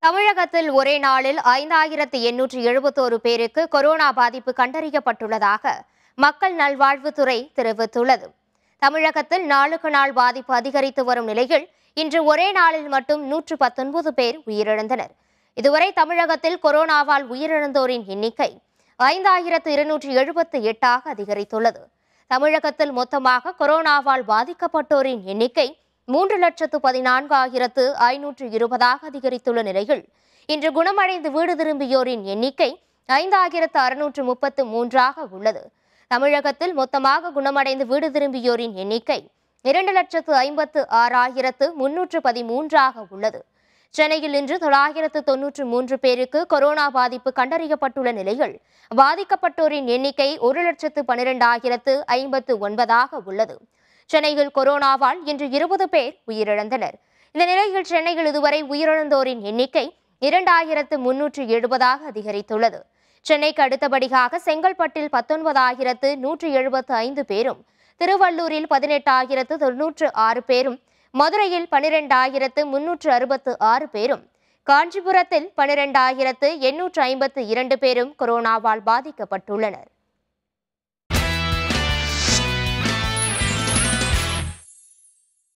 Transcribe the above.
தமிழகத்தில் ஒரே நாளில் ஐந்தாயிரத்து எண்ணூற்று எழுபத்தோரு பேருக்கு கொரோனா பாதிப்பு கண்டறியப்பட்டுள்ளதாக மக்கள் நல்வாழ்வுத்துறை தெரிவித்துள்ளது தமிழகத்தில் நாளுக்கு நாள் பாதிப்பு அதிகரித்து வரும் நிலையில் இன்று ஒரே நாளில் மட்டும் நூற்று பத்தொன்பது பேர் உயிரிழந்தனர் இதுவரை தமிழகத்தில் கொரோனாவால் உயிரிழந்தோரின் எண்ணிக்கை ஐந்தாயிரத்து இருநூற்று எழுபத்து எட்டாக அதிகரித்துள்ளது தமிழகத்தில் மொத்தமாக கொரோனாவால் பாதிக்கப்பட்டோரின் எண்ணிக்கை மூன்று லட்சத்து பதினான்காயிரத்து ஐநூற்று இருபதாக அதிகரித்துள்ள நிலையில் இன்று குணமடைந்து வீடு திரும்பியோரின் எண்ணிக்கை ஐந்தாயிரத்து அறுநூற்று முப்பத்து மூன்றாக உள்ளது தமிழகத்தில் மொத்தமாக குணமடைந்து வீடு திரும்பியோரின் எண்ணிக்கை இரண்டு லட்சத்து ஐம்பத்து ஆறாயிரத்து முன்னூற்று பதிமூன்றாக உள்ளது சென்னையில் இன்று தொள்ளாயிரத்து தொன்னூற்று மூன்று பேருக்கு கொரோனா பாதிப்பு கண்டறியப்பட்டுள்ள நிலையில் பாதிக்கப்பட்டோரின் எண்ணிக்கை ஒரு லட்சத்து பனிரெண்டாயிரத்து ஐம்பத்து ஒன்பதாக உள்ளது சென்னையில் கொரோனாவால் இன்று இருபது பேர் உயிரிழந்தனர் இந்த நிலையில் சென்னையில் இதுவரை உயிரிழந்தோரின் எண்ணிக்கை இரண்டாயிரத்து முன்னூற்று எழுபதாக அதிகரித்துள்ளது சென்னைக்கு அடுத்தபடியாக செங்கல்பட்டில் பத்தொன்பதாயிரத்து நூற்று எழுபத்து ஐந்து பேரும் திருவள்ளூரில் பதினெட்டாயிரத்து தொன்னூற்று ஆறு பேரும் மதுரையில் பனிரெண்டாயிரத்து முன்னூற்று அறுபத்து ஆறு பேரும் காஞ்சிபுரத்தில் பனிரெண்டாயிரத்து எண்ணூற்று ஐம்பத்து இரண்டு பேரும் கொரோனாவால் பாதிக்கப்பட்டுள்ளனர்